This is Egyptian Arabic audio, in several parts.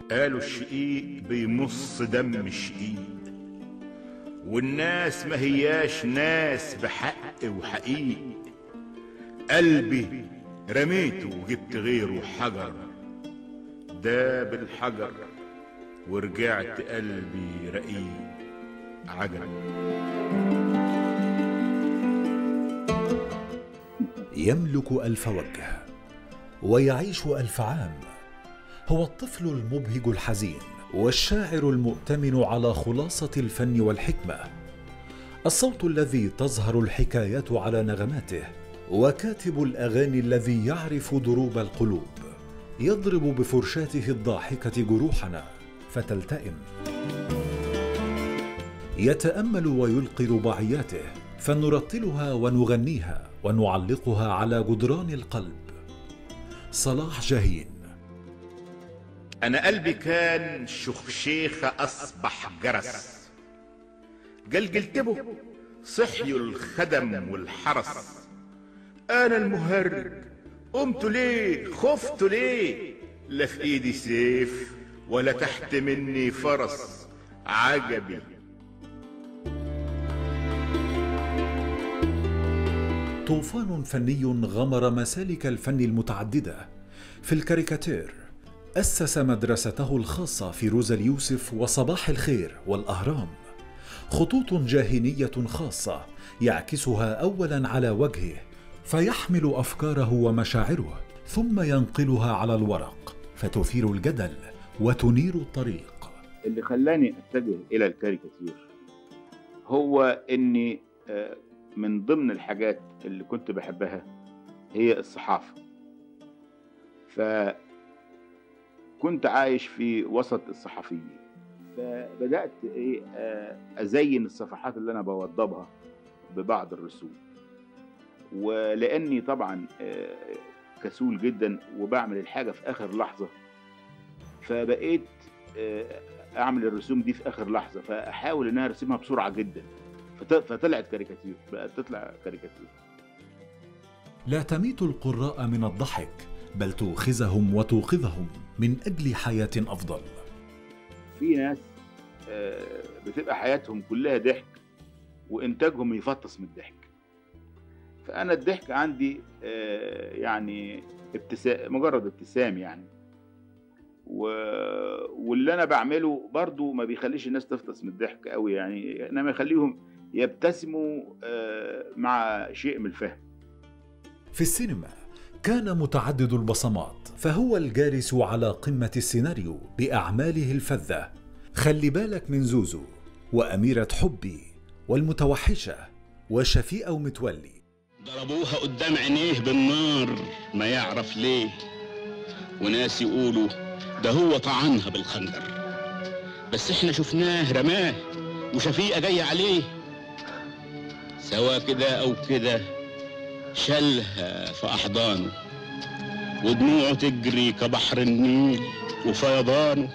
قالوا الشقيق بيمص دم الشقيق والناس ما هياش ناس بحق وحقيق قلبي رميته وجبت غيره حجر داب الحجر ورجعت قلبي رقيق عجب يملك ألف وجه ويعيش ألف عام هو الطفل المبهج الحزين والشاعر المؤتمن على خلاصة الفن والحكمة الصوت الذي تظهر الحكايات على نغماته وكاتب الأغاني الذي يعرف دروب القلوب يضرب بفرشاته الضاحكة جروحنا فتلتئم يتأمل ويلقي رباعياته فنرتلها ونغنيها ونعلقها على جدران القلب صلاح جاهين انا قلبي كان شخشيخة اصبح جرس جلجلت به صحيوا الخدم والحرس انا المهرج قمت ليه خفت ليه لا في ايدي سيف ولا تحت مني فرس عجبي طوفان فني غمر مسالك الفن المتعدده في الكاريكاتير اسس مدرسته الخاصه في روزا اليوسف وصباح الخير والاهرام خطوط جاهنيه خاصه يعكسها اولا على وجهه فيحمل افكاره ومشاعره ثم ينقلها على الورق فتثير الجدل وتنير الطريق اللي خلاني اتجه الى الكاريكاتير هو اني آه، من ضمن الحاجات اللي كنت بحبها هي الصحافة فكنت عايش في وسط الصحفيين فبدأت إيه آه، أزين الصفحات اللي أنا بوضبها ببعض الرسوم ولأني طبعا آه، كسول جدا وبعمل الحاجة في آخر لحظة فبقيت آه، أعمل الرسوم دي في آخر لحظة فأحاول إن أنا أرسمها بسرعة جدا فط- فطلعت كاريكاتير بقت تطلع كاريكاتير لا تميت القراء من الضحك بل توخزهم وتوقظهم من اجل حياه افضل في ناس آه، بتبقى حياتهم كلها ضحك وانتاجهم يفطس من الضحك فانا الضحك عندي آه، يعني ابتسام مجرد ابتسام يعني و... واللي انا بعمله برضو ما بيخليش الناس تفطس من الضحك قوي يعني انما يخليهم يبتسموا آه، مع شيء من الفهم في السينما كان متعدد البصمات فهو الجالس على قمه السيناريو باعماله الفذه خلي بالك من زوزو واميره حبي والمتوحشه وشفيقه ومتولي ضربوها قدام عينيه بالنار ما يعرف ليه وناس يقولوا ده هو طعنها بالخنجر بس احنا شفناه رماه وشفيقة جاية عليه سوا كده او كده شالها في احضانه ودموعه تجري كبحر النيل وفيضانه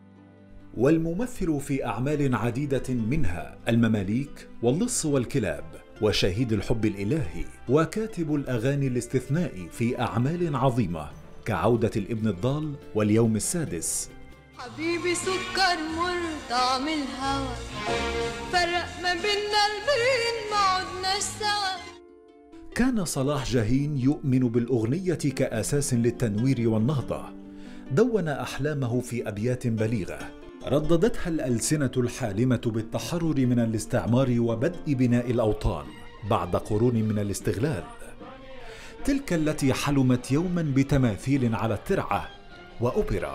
والممثل في اعمال عديده منها المماليك واللص والكلاب وشهيد الحب الالهي وكاتب الاغاني الاستثنائي في اعمال عظيمه كعوده الابن الضال واليوم السادس حبيبي سكر مر طعم الهوى فرق ما بينا البين ما عدناش سوا كان صلاح جاهين يؤمن بالاغنيه كاساس للتنوير والنهضه دون احلامه في ابيات بليغه رددتها الالسنه الحالمه بالتحرر من الاستعمار وبدء بناء الاوطان بعد قرون من الاستغلال تلك التي حلمت يوما بتماثيل على الترعه واوبرا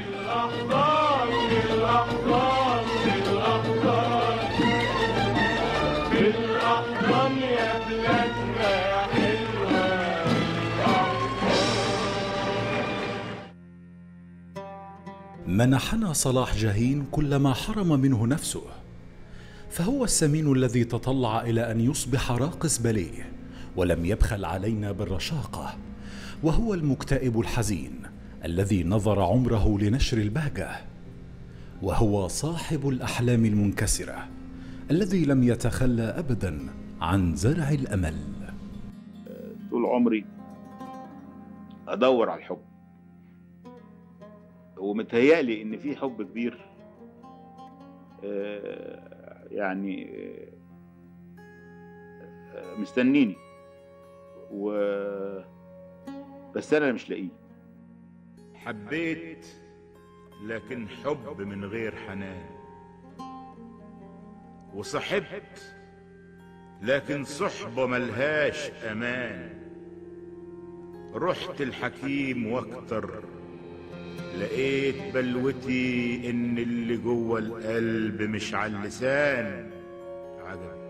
منحنا صلاح جاهين كل ما حرم منه نفسه فهو السمين الذي تطلع الى ان يصبح راقص باليه ولم يبخل علينا بالرشاقه وهو المكتئب الحزين الذي نظر عمره لنشر البهجه وهو صاحب الاحلام المنكسره الذي لم يتخلى ابدا عن زرع الامل طول عمري ادور على الحب ومتهيألي ان في حب كبير آه، يعني آه، مستنيني و بس انا مش لاقيه حبيت لكن حب من غير حنان وصحبت لكن صحبة ملهاش أمان رحت الحكيم واكتر لقيت بلوتي إن اللي جوه القلب مش على اللسان عجب